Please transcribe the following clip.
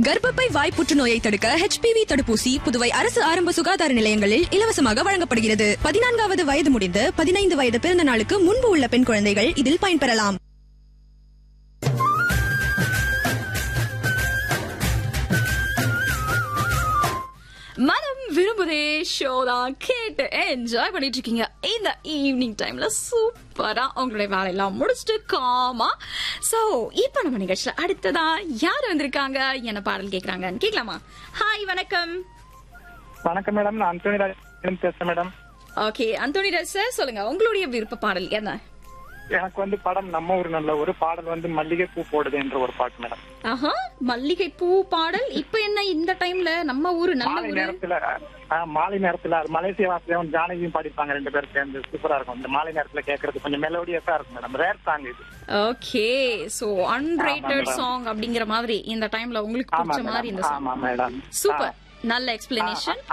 கர்ப்பப்பை வாய் புற்றுநோயை தடுக்க ஹெச்பிவி தடுப்பூசி புதுவை அரசு ஆரம்ப சுகாதார நிலையங்களில் இலவசமாக வழங்கப்படுகிறது பதினான்காவது வயது முடிந்து பதினைந்து வயது பிறந்த நாளுக்கு முன்பு உள்ள பெண் குழந்தைகள் இதில் பயன்பெறலாம் மனம் விரும்புதே ஷோ தான் கேட்டு என்ஜாய் பண்ணிட்டு இருக்கீங்க இந்த ஈவினிங் டைம்ல சூப்பரா உங்களுடைய வேலையெல்லாம் முடிச்சுட்டு காமா சோ இப்போ நம்ம நிகழ்ச்சியில அடுத்ததா யார் வந்திருக்காங்க என்ன பாடல் கேக்குறாங்கன்னு கேட்கலாமா ஹாய் வணக்கம் வணக்கம் மேடம் நான் அந்தோனி ராஜன் பேசுறேன் madam okay Anthony Raj sir சொல்லுங்க உங்களுடைய விருப்ப பாடல் என்ன எனக்கு வந்து படம் நம்ம ஊர் நல்ல ஒரு பாடல் வந்து மல்லிகை பூ போடுது என்ற ஒரு பாட்டு மேடம் ஆஹா மல்லிகை பூ பாடல் இப்போ என்ன இந்த டைம்ல நம்ம ஊரு நல்ல மாலை ஊரு நேரத்துல ஆ, மாலை நேரத்துல அது மலேசிய வாசியம் ஜானகியும் பாடிப்பாங்க ரெண்டு பேரும் சேர்ந்து சூப்பரா இருக்கும் இந்த மாலை நேரத்துல கேட்கறது கொஞ்சம் மெலோடியஸா இருக்கும் மேடம் ரேர் சாங் இது okay so underrated madam. Song அப்படிங்கிற மாதிரி இந்த டைம்ல உங்களுக்கு ஆமா பிடிச்ச மாதிரி இந்த மேடம் சாங் ஆமா மேடம் சூப்பர் நல்ல எக்ஸ்பிளனேஷன்